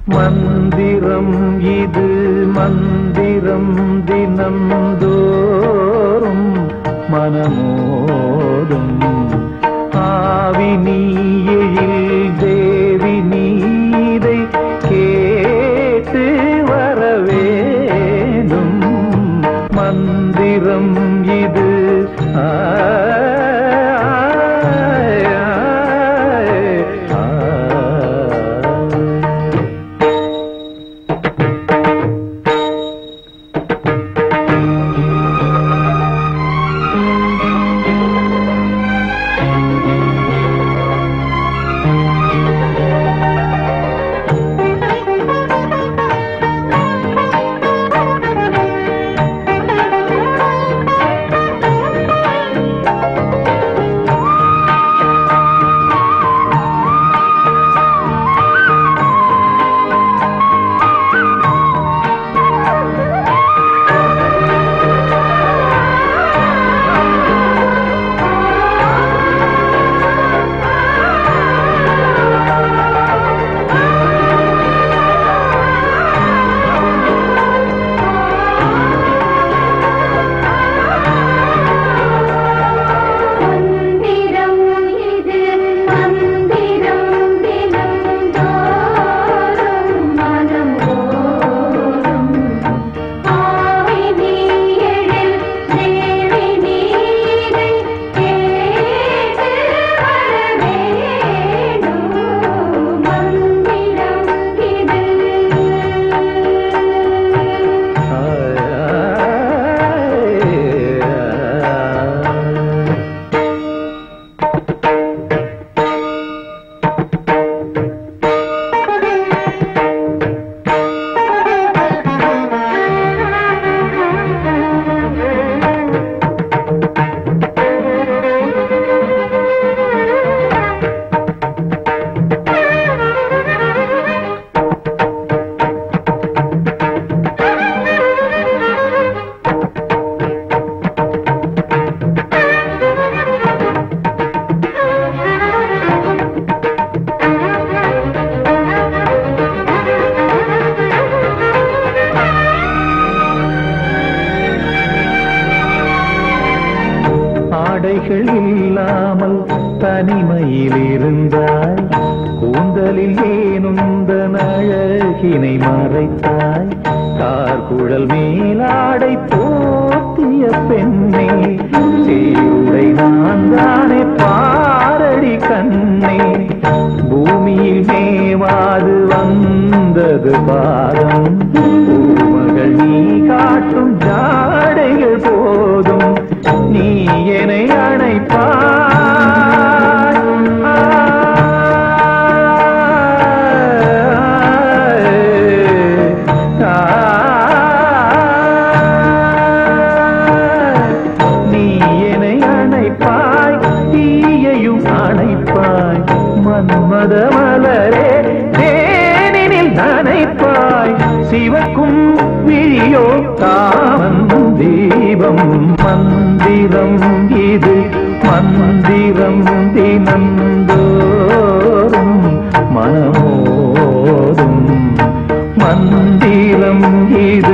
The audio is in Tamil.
மந்திரம் இது மந்திரம் தினம் தோறும் மனமோதும் ஆவி நீயில் தேவி நீதை கேட்டு வரவேணும் மந்திரம் இது ஆய், ஆய், ஆய். மந்திரம் இது மந்திரம் தினம் தோறும் மனம் ஓடும் ஆவி நீயழில் தேவி நீரை கேட்டு வரவேணும் மந்திரம் இது ஆடைகள் இல்லாமல் தனிமையில் இருந்தாய் கூந்தலில் ஏனுந்த அழகினை மறைத்தாய் கார்குழல் மேலாடை போத்திய பெண்ணே சீருடை நான் தானே பாரடி கண்ணே பூமியில் மேவாது வந்தது பாதம் பூமகள் நீ காட்டும் ஜாடைகள் போதும் நீ என்னை அணைப்பாய் நீ என்னை அணைப்பாய் தீயையும் அணைப்பாய் மன்மத மலரே தேனினில் நனைப்பாய் சிவக்கும் விழியோ காமன் தீபம் மந்திரம் இது மந்திரம் தினந்தோறும் மனமோதும் மந்திரம் இது